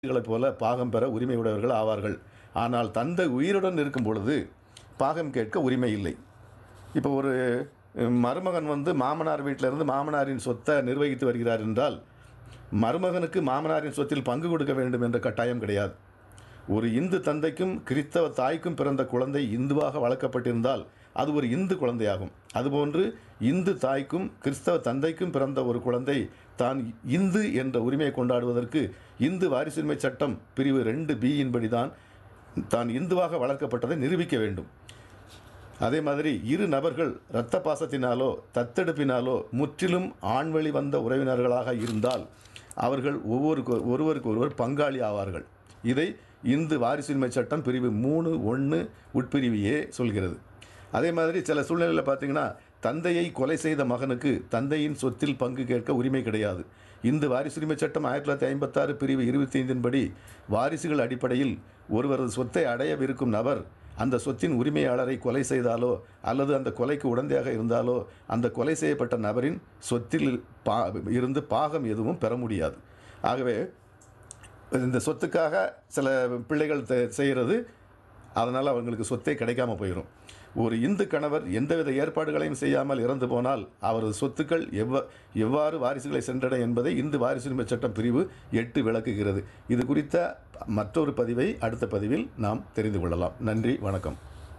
களைப் போல பாகம் பெற உரிமையுடையவர்கள் ஆவார்கள் ஆனால் தந்தை உயிருடன் இருக்கும் பொழுது பாகம் கேட்க உரிமை இல்லை இப்போ ஒரு அஹ், மருமகன் வந்து மாமனார் வீட்டிலிருந்து மாமனாரின் சொத்தை நிர்வகித்து வருகிறார் என்றால் மருமகனுக்கு மாமனாரின் சொத்தில் பங்கு கொடுக்க வேண்டும் என்ற கட்டாயம் கிடையாது ஒரு இந்து தந்தைக்கும் கிறிஸ்தவ தாய்க்கும் பிறந்த குழந்தை இந்துவாக வளர்க்கப்பட்டிருந்தால் அது ஒரு இந்து குழந்தையாகும் அதுபோன்று இந்து தாய்க்கும் கிறிஸ்தவ தந்தைக்கும் பிறந்த ஒரு குழந்தை தான் இந்து என்ற உரிமையை கொண்டாடுவதற்கு இந்து வாரிசுரிமை சட்டம் பிரிவு ரெண்டு பியின்படி தான் தான் இந்துவாக வளர்க்கப்பட்டதை நிரூபிக்க வேண்டும் அதே மாதிரி இரு நபர்கள் இரத்த பாசத்தினாலோ தத்தெடுப்பினாலோ முற்றிலும் ஆண்வழி வந்த உறவினர்களாக இருந்தால் அவர்கள் ஒவ்வொருக்கு ஒருவருக்கு ஒருவர் பங்காளி ஆவார்கள் இதை இந்து வாரிசுரிமை சட்டம் பிரிவு மூணு ஒன்று உட்பிரிவு ஏ சொல்கிறது அதே மாதிரி சில சூழ்நிலையில் பார்த்தீங்கன்னா தந்தையை கொலை செய்த மகனுக்கு தந்தையின் சொத்தில் பங்கு கேட்க உரிமை கிடையாது இந்து வாரிசுரிமை சட்டம் ஆயிரத்தி தொள்ளாயிரத்தி ஐம்பத்தாறு பிரிவு இருபத்தி ஐந்தின் படி வாரிசுகள் அடிப்படையில் ஒருவரது சொத்தை அடையவிருக்கும் நபர் அந்த சொத்தின் உரிமையாளரை கொலை செய்தாலோ அல்லது அந்த கொலைக்கு உடந்தையாக இருந்தாலோ அந்த கொலை செய்யப்பட்ட நபரின் சொத்தில் பா இருந்து பாகம் எதுவும் பெற முடியாது ஆகவே இந்த சொத்துக்காக சில பிள்ளைகள் தெ- செய்கிறது அதனால் அவங்களுக்கு சொத்தே கிடைக்காம போயிடும் ஒரு இந்து கணவர் எந்தவித ஏற்பாடுகளையும் செய்யாமல் இறந்து போனால் அவரது சொத்துக்கள் எவ்வ எவ்வாறு வாரிசுகளை சென்றடையும் என்பதை இந்து வாரிசுரிமை சட்டம் பிரிவு எட்டு விளக்குகிறது இது குறித்த மற்றொரு பதிவை அடுத்த பதிவில் நாம் தெரிந்து கொள்ளலாம் நன்றி வணக்கம்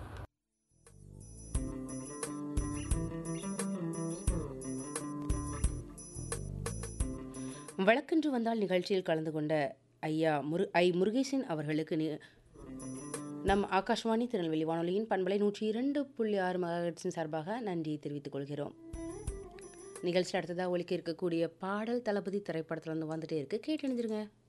வழக்கென்று வந்தால் நிகழ்ச்சியில் கலந்து கொண்ட ஐயா முரு ஐ முருகேசன் அவர்களுக்கு நி- நம் ஆகாஷ்வாணி திருநெல்வேலி வானொலியின் பண்பலை நூற்றி இரண்டு புள்ளி ஆறு மகாஹெர்ட்ஸின் சார்பாக நன்றியை தெரிவித்துக் கொள்கிறோம் நிகழ்ச்சி அடுத்ததாக ஒலிக்க இருக்கக்கூடிய பாடல் தளபதி திரைப்படத்துல இருந்து வந்துட்டே இருக்கு கேட்டு எழுந்திருங்க